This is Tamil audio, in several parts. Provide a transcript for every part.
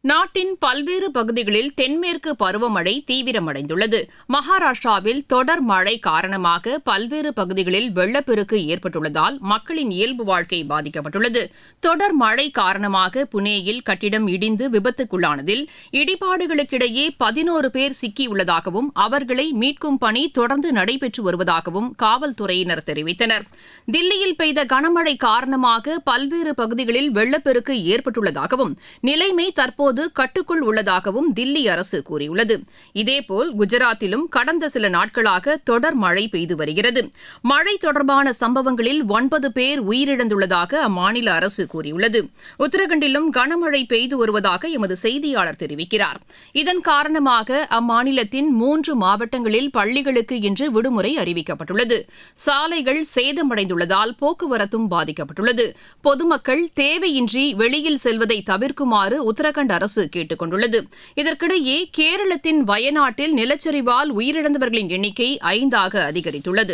நாட்டின் பல்வேறு பகுதிகளில் தென்மேற்கு பருவமழை தீவிரமடைந்துள்ளது மகாராஷ்டிராவில் தொடர் மழை காரணமாக பல்வேறு பகுதிகளில் வெள்ளப்பெருக்கு ஏற்பட்டுள்ளதால் மக்களின் இயல்பு வாழ்க்கை பாதிக்கப்பட்டுள்ளது தொடர் மழை காரணமாக புனேயில் கட்டிடம் இடிந்து விபத்துக்குள்ளானதில் இடிபாடுகளுக்கிடையே பதினோரு பேர் சிக்கியுள்ளதாகவும் அவர்களை மீட்கும் பணி தொடர்ந்து நடைபெற்று வருவதாகவும் காவல்துறையினர் தெரிவித்தனர் தில்லியில் பெய்த கனமழை காரணமாக பல்வேறு பகுதிகளில் வெள்ளப்பெருக்கு ஏற்பட்டுள்ளதாகவும் நிலைமை தற்போது தற்போது கட்டுக்குள் உள்ளதாகவும் தில்லி அரசு கூறியுள்ளது இதேபோல் குஜராத்திலும் கடந்த சில நாட்களாக தொடர் மழை பெய்து வருகிறது மழை தொடர்பான சம்பவங்களில் ஒன்பது பேர் உயிரிழந்துள்ளதாக அம்மாநில அரசு கூறியுள்ளது உத்தரகண்டிலும் கனமழை பெய்து வருவதாக எமது செய்தியாளர் தெரிவிக்கிறார் இதன் காரணமாக அம்மாநிலத்தின் மூன்று மாவட்டங்களில் பள்ளிகளுக்கு இன்று விடுமுறை அறிவிக்கப்பட்டுள்ளது சாலைகள் சேதமடைந்துள்ளதால் போக்குவரத்தும் பாதிக்கப்பட்டுள்ளது பொதுமக்கள் தேவையின்றி வெளியில் செல்வதை தவிர்க்குமாறு உத்தரகண்ட் அரசு கேட்டுக் கொண்டுள்ளது இதற்கிடையே கேரளத்தின் வயநாட்டில் நிலச்சரிவால் உயிரிழந்தவர்களின் எண்ணிக்கை ஐந்தாக அதிகரித்துள்ளது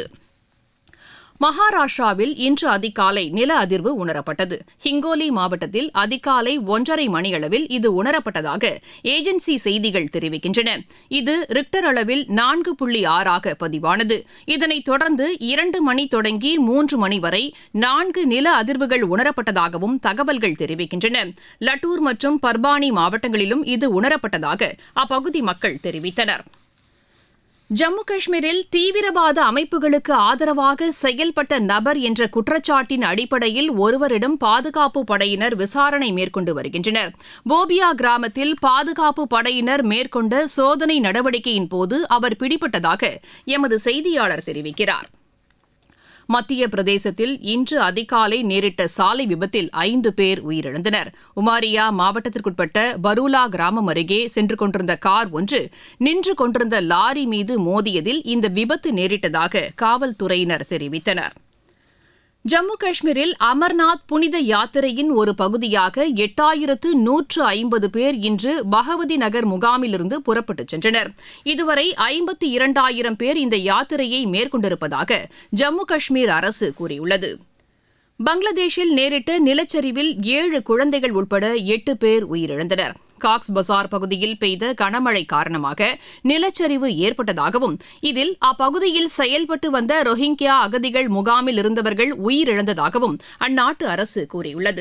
மகாராஷ்டிராவில் இன்று அதிகாலை நில அதிர்வு உணரப்பட்டது ஹிங்கோலி மாவட்டத்தில் அதிகாலை ஒன்றரை மணியளவில் இது உணரப்பட்டதாக ஏஜென்சி செய்திகள் தெரிவிக்கின்றன இது ரிக்டர் அளவில் நான்கு புள்ளி ஆறாக பதிவானது இதனைத் தொடர்ந்து இரண்டு மணி தொடங்கி மூன்று மணி வரை நான்கு நில அதிர்வுகள் உணரப்பட்டதாகவும் தகவல்கள் தெரிவிக்கின்றன லட்டூர் மற்றும் பர்பானி மாவட்டங்களிலும் இது உணரப்பட்டதாக அப்பகுதி மக்கள் தெரிவித்தனா் ஜம்மு காஷ்மீரில் தீவிரவாத அமைப்புகளுக்கு ஆதரவாக செயல்பட்ட நபர் என்ற குற்றச்சாட்டின் அடிப்படையில் ஒருவரிடம் பாதுகாப்பு படையினர் விசாரணை மேற்கொண்டு வருகின்றனர் போபியா கிராமத்தில் பாதுகாப்பு படையினர் மேற்கொண்ட சோதனை நடவடிக்கையின் போது அவர் பிடிபட்டதாக எமது செய்தியாளர் தெரிவிக்கிறார் மத்திய பிரதேசத்தில் இன்று அதிகாலை நேரிட்ட சாலை விபத்தில் ஐந்து பேர் உயிரிழந்தனர் உமாரியா மாவட்டத்திற்குட்பட்ட பரூலா கிராமம் அருகே சென்று கொண்டிருந்த கார் ஒன்று நின்று கொண்டிருந்த லாரி மீது மோதியதில் இந்த விபத்து நேரிட்டதாக காவல்துறையினர் தெரிவித்தனா் ஜம்மு காஷ்மீரில் அமர்நாத் புனித யாத்திரையின் ஒரு பகுதியாக எட்டாயிரத்து நூற்று ஐம்பது பேர் இன்று பகவதி நகர் முகாமிலிருந்து புறப்பட்டுச் சென்றனர் இதுவரை ஐம்பத்தி இரண்டாயிரம் பேர் இந்த யாத்திரையை மேற்கொண்டிருப்பதாக ஜம்மு காஷ்மீர் அரசு கூறியுள்ளது பங்களாதேஷில் நேரிட்ட நிலச்சரிவில் ஏழு குழந்தைகள் உட்பட எட்டு பேர் உயிரிழந்தனர் காக்ஸ் பசார் பகுதியில் பெய்த கனமழை காரணமாக நிலச்சரிவு ஏற்பட்டதாகவும் இதில் அப்பகுதியில் செயல்பட்டு வந்த ரோஹிங்கியா அகதிகள் முகாமில் இருந்தவர்கள் உயிரிழந்ததாகவும் அந்நாட்டு அரசு கூறியுள்ளது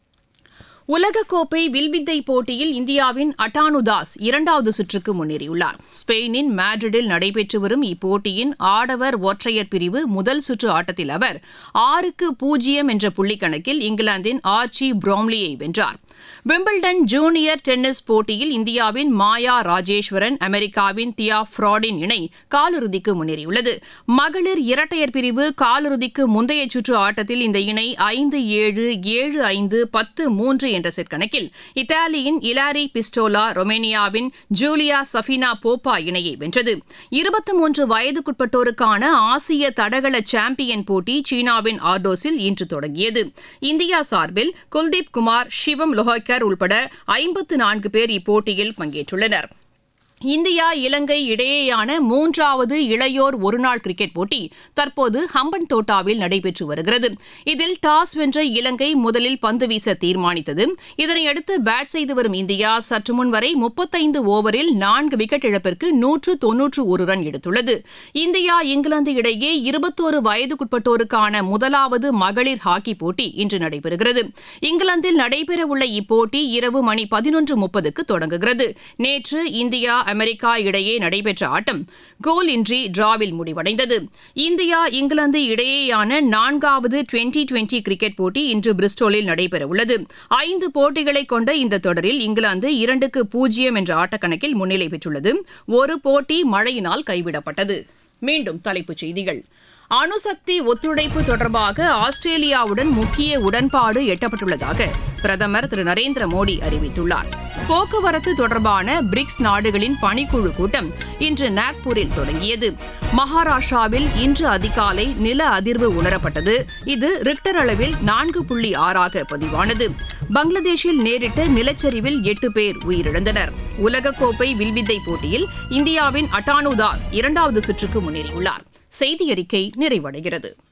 உலகக்கோப்பை வில்வித்தை போட்டியில் இந்தியாவின் அட்டானு தாஸ் இரண்டாவது சுற்றுக்கு முன்னேறியுள்ளார் ஸ்பெயினின் மேட்ரிடில் நடைபெற்று வரும் இப்போட்டியின் ஆடவர் ஒற்றையர் பிரிவு முதல் சுற்று ஆட்டத்தில் அவர் ஆறுக்கு பூஜ்ஜியம் என்ற புள்ளிக்கணக்கில் இங்கிலாந்தின் ஆர்ச்சி ப்ரோம்லியை வென்றார் விம்பிள்டன் ஜூனியர் டென்னிஸ் போட்டியில் இந்தியாவின் மாயா ராஜேஸ்வரன் அமெரிக்காவின் தியா ஃப்ராடின் இணை காலிறுதிக்கு முன்னேறியுள்ளது மகளிர் இரட்டையர் பிரிவு காலிறுதிக்கு முந்தைய சுற்று ஆட்டத்தில் இந்த இணை ஐந்து ஏழு ஏழு ஐந்து பத்து மூன்று என்ற செட் கணக்கில் இத்தாலியின் இலாரி பிஸ்டோலா ரொமேனியாவின் ஜூலியா சஃபினா போப்பா இணையை வென்றது இருபத்தி மூன்று வயதுக்குட்பட்டோருக்கான ஆசிய தடகள சாம்பியன் போட்டி சீனாவின் ஆர்டோஸில் இன்று தொடங்கியது இந்தியா சார்பில் குல்தீப் குமார் சிவம் லோஹக்கர் உள்பட ஐம்பத்து நான்கு பேர் இப்போட்டியில் பங்கேற்றுள்ளனா் இந்தியா இலங்கை இடையேயான மூன்றாவது இளையோர் ஒருநாள் கிரிக்கெட் போட்டி தற்போது ஹம்பன் தோட்டாவில் நடைபெற்று வருகிறது இதில் டாஸ் வென்ற இலங்கை முதலில் பந்து வீச தீர்மானித்தது இதனையடுத்து பேட் செய்து வரும் இந்தியா சற்று முன் வரை முப்பத்தைந்து ஓவரில் நான்கு விக்கெட் இழப்பிற்கு நூற்று தொன்னூற்று ஒரு ரன் எடுத்துள்ளது இந்தியா இங்கிலாந்து இடையே இருபத்தோரு வயதுக்குட்பட்டோருக்கான முதலாவது மகளிர் ஹாக்கி போட்டி இன்று நடைபெறுகிறது இங்கிலாந்தில் நடைபெறவுள்ள இப்போட்டி இரவு மணி பதினொன்று முப்பதுக்கு தொடங்குகிறது நேற்று இந்தியா அமெரிக்கா இடையே நடைபெற்ற ஆட்டம் கோல் இன்றி டிராவில் முடிவடைந்தது இந்தியா இங்கிலாந்து இடையேயான நான்காவது டுவெண்டி டுவெண்டி கிரிக்கெட் போட்டி இன்று பிரிஸ்டோலில் நடைபெறவுள்ளது ஐந்து போட்டிகளை கொண்ட இந்த தொடரில் இங்கிலாந்து இரண்டுக்கு பூஜ்ஜியம் என்ற ஆட்டக்கணக்கில் முன்னிலை பெற்றுள்ளது ஒரு போட்டி மழையினால் கைவிடப்பட்டது மீண்டும் தலைப்புச் செய்திகள் அணுசக்தி ஒத்துழைப்பு தொடர்பாக ஆஸ்திரேலியாவுடன் முக்கிய உடன்பாடு எட்டப்பட்டுள்ளதாக பிரதமர் திரு நரேந்திர மோடி அறிவித்துள்ளார் போக்குவரத்து தொடர்பான பிரிக்ஸ் நாடுகளின் பணிக்குழு கூட்டம் இன்று நாக்பூரில் தொடங்கியது மகாராஷ்டிராவில் இன்று அதிகாலை நில அதிர்வு உணரப்பட்டது இது ரிக்டர் அளவில் நான்கு புள்ளி ஆறாக பதிவானது பங்களாதேஷில் நேரிட்ட நிலச்சரிவில் எட்டு பேர் உயிரிழந்தனர் உலகக்கோப்பை வில்வித்தை போட்டியில் இந்தியாவின் அட்டானு தாஸ் இரண்டாவது சுற்றுக்கு முன்னேறியுள்ளார் செய்தி அறிக்கை நிறைவடைகிறது